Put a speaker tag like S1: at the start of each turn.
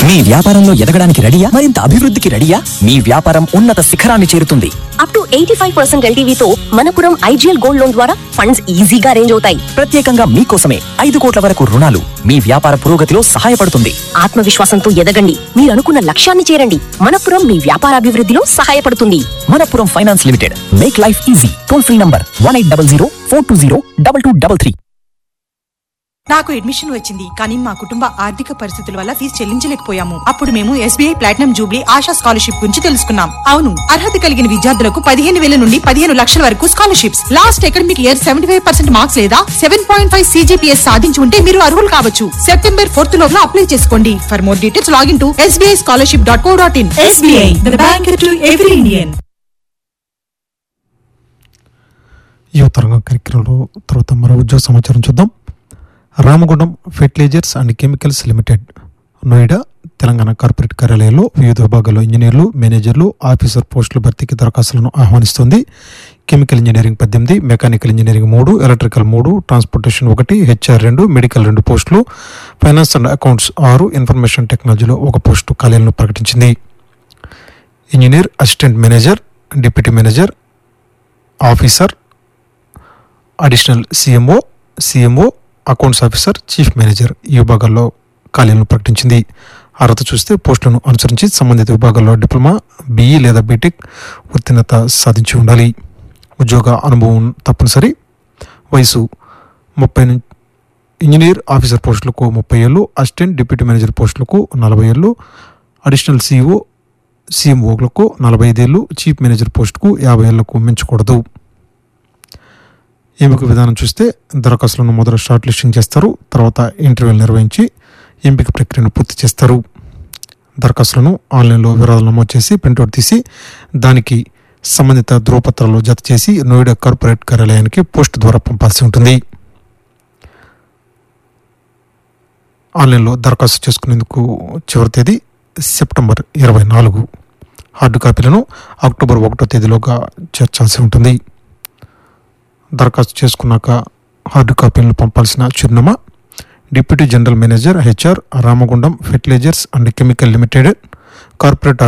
S1: మీ వ్యాపారంలో ఎదగడానికి రెడీయా మరింత అభివృద్ధికి రెడీయా మీ వ్యాపారం ఉన్నత శిఖరాన్ని చేరుతుంది
S2: up to eighty five percent ఎల్టీవీతో మనపురం ఐజీఎల్ గోల్డ్ లోన్ ద్వారా ఫండ్స్ ఈజీగా అరేంజ్ అవుతాయి
S1: ప్రత్యేకంగా మీకోసమే ఐదు కోట్ల వరకు రుణాలు మీ వ్యాపార పురోగతిలో సహాయపడుతుంది
S2: ఆత్మవిశ్వాసంతో ఎదగండి మీరు అనుకున్న లక్ష్యాన్ని చేరండి మనపురం మీ వ్యాపారాభివృద్ధిలో సహాయపడుతుంది
S1: Manappuram finance limited make life easy toll free number one eight double zero four two zero double two double three
S3: నాకు అడ్మిషన్ వచ్చింది కానీ మా కుటుంబ ఆర్థిక పరిస్థితుల వల్ల ఫీజు చెల్లించలేకపోయాము అప్పుడు మేము SBI platinum jubilee Asha scholarship గురించి తెలుసుకున్నాం అవును అర్హత కలిగిన విద్యార్థులకు పదిహేను వేల నుండి పదిహేను లక్షల వరకు scholarships last academic year seventy five percent marks లేదా సెవెన్ పాయింట్ ఫైవ్ సీజీపీఎస్ సాధించి ఉంటే మీరు అర్హులు కావచ్చు సెప్టెంబర్ ఫోర్త్ లోపల అప్లై చేసుకోండి for more details login to SBI scholarship dot co dot in SBI bank to every Indian
S4: యువతరంగం కార్యక్రమంలో తర్వాత మరో ఉద్యోగ సమాచారం చూద్దాం Ramagundam fertilisers and chemicals limited Noida Telangana corporate కార్యాలయంలో వివిధ విభాగాల్లో ఇంజనీర్లు మేనేజర్లు ఆఫీసర్ పోస్టుల భర్తీకి దరఖాస్తులను ఆహ్వానిస్తోంది కెమికల్ ఇంజనీరింగ్ పద్దెనిమిది మెకానికల్ ఇంజనీరింగ్ మూడు ఎలక్ట్రికల్ మూడు ట్రాన్స్పోర్టేషన్ ఒకటి హెచ్ఆర్ రెండు మెడికల్ రెండు పోస్టులు ఫైనాన్స్ అండ్ అకౌంట్స్ ఆరు ఇన్ఫర్మేషన్ టెక్నాలజీలో ఒక పోస్టు ఖాళీలను ప్రకటించింది engineer assistant manager deputy manager officer additional CMO CMO accounts officer chief manager ఈ విభాగాల్లో ఖాళీలను ప్రకటించింది అర్హత చూస్తే పోస్టులను అనుసరించి సంబంధిత విభాగాల్లో డిప్లొమా బీఈ లేదా బీటెక్ ఉత్తీర్ణత సాధించి ఉండాలి ఉద్యోగ అనుభవం తప్పనిసరి వయసు ముప్పై నుంచి ఇంజనీర్ ఆఫీసర్ పోస్టులకు ముప్పై ఏళ్ళు అసిస్టెంట్ డిప్యూటీ మేనేజర్ పోస్టులకు నలభై ఏళ్ళు అడిషనల్ సిఇఓ సిఎంఓలకు నలభై ఐదేళ్ళు చీఫ్ మేనేజర్ పోస్టుకు యాభై ఏళ్లకు మించకూడదు ఎంపిక విధానం చూస్తే దరఖాస్తులను మొదట షార్ట్ లిస్టింగ్ చేస్తారు తర్వాత ఇంటర్వ్యూలు నిర్వహించి ఎంపిక ప్రక్రియను పూర్తి చేస్తారు దరఖాస్తులను ఆన్లైన్లో వివరాలు నమోదు చేసి ప్రింట్అవుట్ తీసి దానికి సంబంధిత ధృవపత్రాలు జత చేసి నోయిడా కార్పొరేట్ కార్యాలయానికి పోస్ట్ ద్వారా పంపాల్సి ఉంటుంది ఆన్లైన్లో దరఖాస్తు చేసుకునేందుకు చివరి తేదీ సెప్టెంబర్ ఇరవై నాలుగు హార్డ్ కాపీలను అక్టోబర్ ఒకటో తేదీలోగా చేర్చాల్సి ఉంటుంది దరఖాస్తు చేసుకున్నాక హార్డ్ కాపీలను పంపాల్సిన చిరునామా deputy general manager HR Ramagundam fertilisers and chemical limited corporate